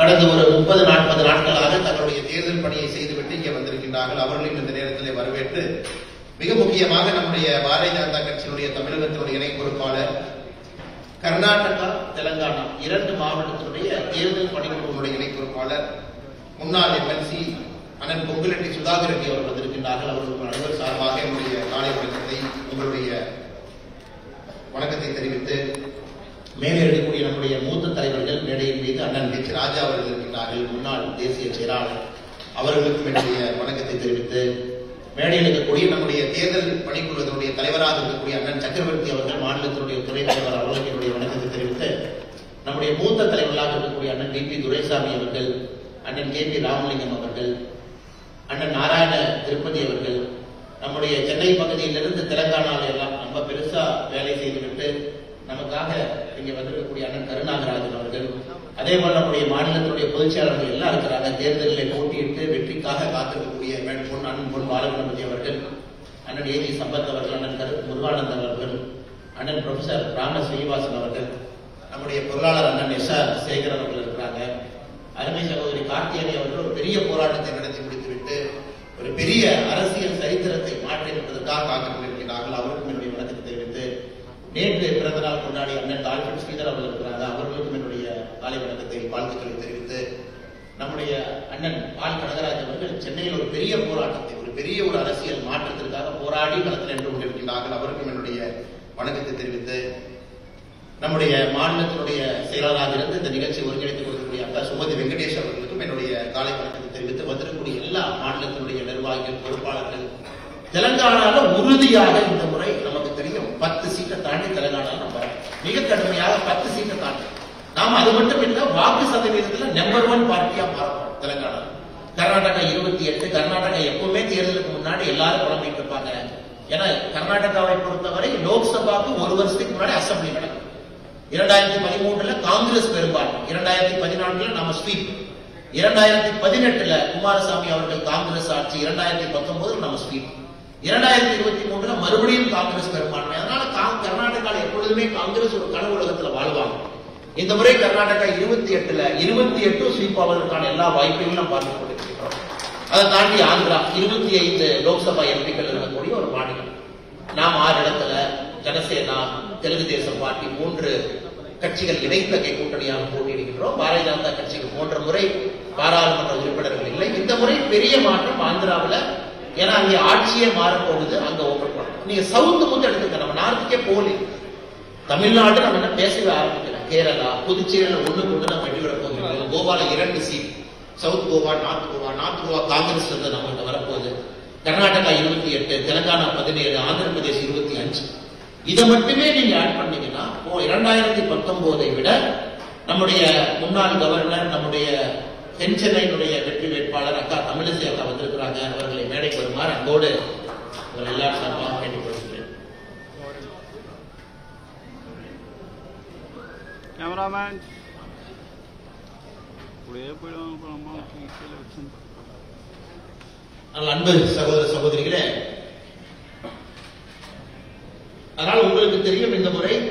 கடந்த ஒரு முப்பது நாற்பது நாட்களாக தங்களுடைய தேர்தல் பணியை செய்துவிட்டு இங்கே வந்திருக்கின்றார்கள் அவர்களையும் இந்த நேரத்தில் வரவேற்று மிக முக்கியமாக நம்முடைய பாரதிய ஜனதா கட்சியினுடைய தமிழகத்தினுடைய இணை பொறுப்பாளர் கர்நாடகா தெலங்கானா இரண்டு மாவட்டத்தினுடைய தேர்தல் பணிக்குழுவினுடைய இணை பொறுப்பாளர் முன்னாள் எம்எல்சி அண்ணன் பொங்குலட்டி சுதாகர் ரெட்டி அவர்கள் வந்திருக்கின்றார்கள் அவர்களுக்கு அனைவர் சார்பாக என்னுடைய காலை வணக்கத்தை உங்களுடைய வணக்கத்தை தெரிவித்து மேலே இருக்கக்கூடிய நம்முடைய மூத்த தலைவர்கள் மேடையின் மீது அண்ணன் ஹெச் ராஜா அவர்கள் இருக்கின்றார்கள் முன்னாள் தேசிய செயலாளர் அவர்களுக்கும் என்னுடைய வணக்கத்தை தெரிவித்து மேடையில் இருக்கக்கூடிய நம்முடைய தேர்தல் பணிக்குழுவினுடைய தலைவராக இருக்கக்கூடிய அண்ணன் சக்கரவர்த்தி அவர்கள் மாநிலத்தினுடைய துணைத் தலைவர் அவர்களுக்கு என்னுடைய வணக்கத்தை தெரிவித்து நம்முடைய மூத்த தலைவர்களாக இருக்கக்கூடிய அண்ணன் டி பி துரைசாமி அவர்கள் அண்ணன் கே பி ராமலிங்கம் அவர்கள் அண்ணன் நாராயண திருப்பதி அவர்கள் நம்முடைய சென்னை பகுதியிலிருந்து தெலங்கானால எல்லாம் ரொம்ப பெருசா வேலை செய்துவிட்டு நமக்காக இங்க வந்திருக்கக்கூடிய அண்ணன் கருணாகராஜன் அவர்கள் அதே போல நம்முடைய மாநிலத்தினுடைய பொதுச் செயலாளர்கள் எல்லாம் இருக்கிறாங்க தேர்தலில் போட்டியிட்டு வெற்றிக்காக காத்திருக்கக்கூடிய மேடம் பொன் அண்ணன் பொன் பாலகணபதி அவர்கள் அண்ணன் ஏ ஜி சம்பத் அவர்கள் அண்ணன் கரு முருகானந்தன் அவர்கள் அண்ணன் ப்ரொஃபசர் ராம ஸ்ரீனிவாசன் அவர்கள் நம்முடைய பொருளாளர் அண்ணன் எஸ் ஆர் சேகர் அவர்கள் இருக்கிறாங்க அருமை சகோதரி கார்த்தியனை அவர்கள் ஒரு பெரிய போராட்டத்தை நடத்தி முடித்துவிட்டு ஒரு பெரிய அரசியல் சரித்திரத்தை மாற்றி இருப்பதற்காக காத்துக் கொண்டிருக்கிறார்கள் அவருக்கும் என்னுடைய வணக்கத்தை தெரிவித்து நேற்று பிறந்த நாள் கொண்டாடிய அண்ணன் டால்பின் ஸ்ரீதர் அவர்கள் இருக்கிறாங்க அவர்களுக்கும் என்னுடைய காலை வணக்கத்தை வாழ்த்துக்களை தெரிவித்து நம்முடைய அண்ணன் ஆல் கனகராஜ் அவர்கள் சென்னையில் ஒரு பெரிய போராட்டத்தை ஒரு பெரிய ஒரு அரசியல் மாற்றத்திற்காக போராடி களத்தில் நின்று கொண்டிருக்கிறார்கள் அவருக்கும் என்னுடைய வணக்கத்தை தெரிவித்து நம்முடைய மாநிலத்தினுடைய செயலாளராக இருந்து இந்த நிகழ்ச்சியை ஒருங்கிணைத்துக் கொடுக்கக்கூடிய அக்கா சுமதி வெங்கடேஷ் அவர்களுக்கும் என்னுடைய காலை வணக்கத்தை தெரிவித்து வந்திருக்கக்கூடிய எல்லா மாநிலத்தினுடைய நிர்வாகிகள் பொறுப்பாளர்கள் தெலங்கானால உறுதியாக இந்த முறை நமக்கு தெரியும் பத்து சீட்டை தாண்டி தெலங்கானா நம்ம மிக கடுமையாக பத்து சீட்டை தாண்டி நாம அது மட்டும் இல்ல வாக்கு சதவீதத்துல நம்பர் ஒன் பார்ட்டியா மாறணும் தெலங்கானா கர்நாடகா இருபத்தி எட்டு கர்நாடகா எப்பவுமே தேர்தலுக்கு முன்னாடி எல்லாரும் புலம்பிட்டு இருப்பாங்க ஏன்னா கர்நாடகாவை பொறுத்தவரை லோக்சபாவுக்கு ஒரு வருஷத்துக்கு முன்னாடி அசம்பிளி நடக்கும் இரண்டாயிரத்தி பதிமூணுல காங்கிரஸ் பெரும்பான்மை இரண்டாயிரத்தி பதினான்குல நம்ம ஸ்வீப் இரண்டாயிரத்தி பதினெட்டுல குமாரசாமி அவர்கள் காங்கிரஸ் ஆட்சி இரண்டாயிரத்தி பத்தொன்பதுல நம்ம ஸ்வீப் இரண்டாயிரத்தி இருபத்தி மூணுல மறுபடியும் காங்கிரஸ் பெரும்பான்மை அதனால கா- கர்நாடகால எப்பொழுதுமே காங்கிரஸ் ஒரு கனவு உலகத்துல வாழ்வாங்க இந்த முறை கர்நாடகா இருபத்தி எட்டுல இருபத்தி எட்டு ஸ்வீப் ஆவதற்கான எல்லா வாய்ப்பையும் நாம் பார்த்துக் கொண்டிருக்கிறோம் அதை தாண்டி ஆந்திரா இருபத்தி ஐந்து லோக்சபா எம்பிக்கள் இருக்கக்கூடிய ஒரு மாநிலம் நாம் ஆறு இடத்துல ஜனசேனா தெலுங்கு தேசம் பார்ட்டி மூன்று கட்சிகள் இணைத்தகை கூட்டணியாக போட்டியிடுகின்றோம் பாரதிய ஜனதா கட்சிக்கு மூன்று முறை பாராளுமன்ற உறுப்பினர்கள் இல்லை இந்த முறை பெரிய மாற்றம் ஆந்திராவுல ஏன்னா அங்கே ஆட்சியே மாறப்போகுது அங்க ஓப்பன் பண்ணணும் நீங்க சவுத் மட்டும் எடுத்துக்க நம்ம நார்த்துக்கே போலி தமிழ்நாடு நம்ம என்ன பேசவே ஆரம்பிக்கிறோம் கேரளா புதுச்சேரியில ஒண்ணு கொண்டு நம்ம வெற்றி பெற போகிறோம் கோவால இரண்டு seat south Goa north Goa north Goa Congress இருந்து நம்மகிட்ட வரப்போகுது கர்நாடகா இருபத்தி எட்டு தெலங்கானா பதினேழு ஆந்திர பிரதேஷ் இருபத்தி அஞ்சு இதை மட்டுமே நீங்க ஆட் பண்ணீங்கன்னா இப்போ இரண்டாயிரத்தி பத்தொன்பதை விட நம்முடைய முன்னாள் கவர்னர் நம்முடைய தென் சென்னையினுடைய வெற்றி வேட்பாளர் அக்கா தமிழிசை அக்கா வந்திருக்கிறாங்க அவர்களை மேடைக்கு வருமாறு அங்கோடு உங்கள் எல்லாரும் சார்பாக கேட்டுக்கொள்கிறேன் கேமராமேன் அப்படியே போயிடுவாங்க அப்புறம் அம்மா கீழே வச்சு ஆனால் அன்பு சகோதர சகோதரிகளே அதனால் உங்களுக்கு தெரியும் இந்த முறை